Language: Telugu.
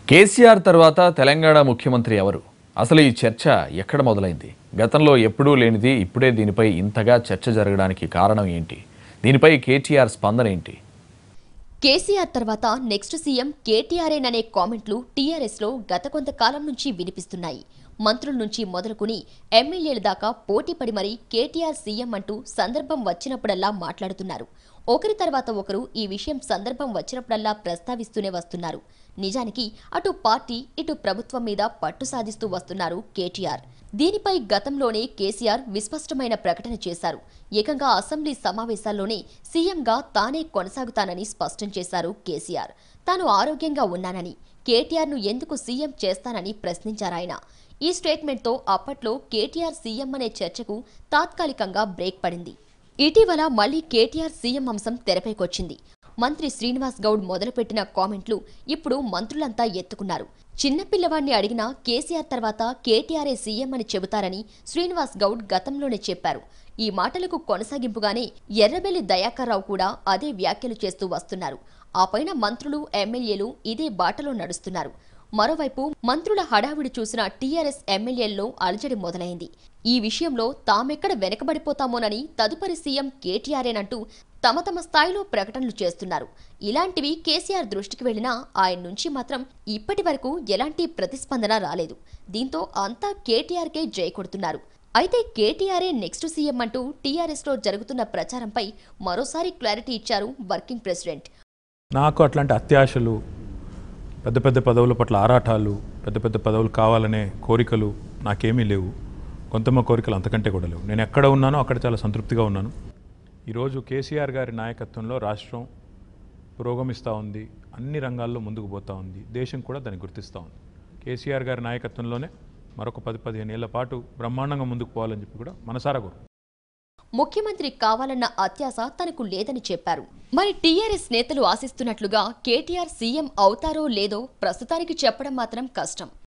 కేసీఆర్ తర్వాత తెలంగాణ ముఖ్యమంత్రి ఎవరు అసలు ఈ చర్చ ఎక్కడ మొదలైంది గతంలో ఎప్పుడూ లేనిది ఇప్పుడే దీనిపై ఇంతగా చర్చ జరగడానికి కారణం ఏంటి దీనిపై కేటీఆర్ స్పందన ఏంటి కేసీఆర్ తర్వాత నెక్స్ట్ సీఎం కేటీఆర్ఏననే కామెంట్లు టీఆర్ఎస్లో గత కొంతకాలం నుంచి వినిపిస్తున్నాయి మంత్రుల నుంచి మొదలుకుని ఎమ్మెల్యేల దాకా పోటీపడి మరీ కేటీఆర్ సీఎం అంటూ సందర్భం వచ్చినప్పుడల్లా మాట్లాడుతున్నారు ఒకరి తర్వాత ఒకరు ఈ విషయం సందర్భం వచ్చినప్పుడల్లా ప్రస్తావిస్తూనే వస్తున్నారు నిజానికి అటు పార్టీ ఇటు ప్రభుత్వం మీద పట్టు సాధిస్తూ వస్తున్నారు కేటీఆర్ దీనిపై గతంలోనే కేసీఆర్ విస్పష్టమైన ప్రకటన చేశారు ఏకంగా అసెంబ్లీ సమావేశాల్లోనే సీఎంగా తానే కొనసాగుతానని స్పష్టం చేశారు కేసీఆర్ తాను ఆరోగ్యంగా ఉన్నానని కేటీఆర్ను ఎందుకు సీఎం చేస్తానని ప్రశ్నించారాయన ఈ స్టేట్మెంట్తో అప్పట్లో కేటీఆర్ సీఎం అనే చర్చకు తాత్కాలికంగా బ్రేక్ పడింది ఇటీవల మళ్లీ కేటీఆర్ సీఎం అంశం తెరపైకొచ్చింది మంత్రి శ్రీనివాస్ గౌడ్ మొదలుపెట్టిన కామెంట్లు ఇప్పుడు మంత్రులంతా ఎత్తుకున్నారు చిన్నపిల్లవాణ్ణి అడిగినా కేసీఆర్ తర్వాత కేటీఆర్ఏ సీఎం అని చెబుతారని శ్రీనివాస్ గౌడ్ గతంలోనే చెప్పారు ఈ మాటలకు కొనసాగింపుగానే ఎర్రబెల్లి దయాకర్ రావు కూడా అదే వ్యాఖ్యలు చేస్తూ వస్తున్నారు ఆ పైన మంత్రులు ఎమ్మెల్యేలు ఇదే బాటలో నడుస్తున్నారు మరోవైపు మంత్రుల హడావిడి చూసిన టీఆర్ఎస్ ఎమ్మెల్యేల్లో అలజడి మొదలైంది ఈ విషయంలో తామెక్కడ వెనకబడిపోతామోనని తదుపరి సీఎం కేటీఆర్ఏనంటూ తమ తమ స్థాయిలో ప్రకటనలు చేస్తున్నారు ఇలాంటివి కేసీఆర్ దృష్టికి వెళ్లినా ఆయన నుంచి మాత్రం ఇప్పటి వరకు ఎలాంటి ప్రతిస్పందన రాలేదు దీంతో అంతా కేటీఆర్కే జై కొడుతున్నారు అయితే కేటీఆర్ఏ నెక్స్ట్ సీఎం అంటూ టీఆర్ఎస్లో జరుగుతున్న ప్రచారంపై మరోసారి క్లారిటీ ఇచ్చారు వర్కింగ్ ప్రెసిడెంట్ నాకు అట్లాంటి అత్యాశలు పెద్ద పెద్ద పదవుల పట్ల ఆరాటాలు పెద్ద పెద్ద పదవులు కావాలనే కోరికలు నాకేమీ లేవు కొంతమ కోరికలు అంతకంటే కూడా లేవు నేను ఎక్కడ ఉన్నానో అక్కడ చాలా సంతృప్తిగా ఉన్నాను ఈరోజు కేసీఆర్ గారి నాయకత్వంలో రాష్ట్రం పురోగమిస్తూ ఉంది అన్ని రంగాల్లో ముందుకు పోతూ ఉంది దేశం కూడా దాన్ని గుర్తిస్తూ ఉంది కేసీఆర్ గారి నాయకత్వంలోనే మరొక పది పదిహేను ఏళ్ల పాటు బ్రహ్మాండంగా ముందుకు పోవాలని చెప్పి కూడా మనసారా కోరు ముఖ్యమంత్రి కావాలన్న అత్యాశ తనకు లేదని చెప్పారు మరి టీఆర్ఎస్ నేతలు ఆశిస్తున్నట్లుగా కేటీఆర్ సీఎం అవుతారో లేదో ప్రస్తుతానికి చెప్పడం మాత్రం కష్టం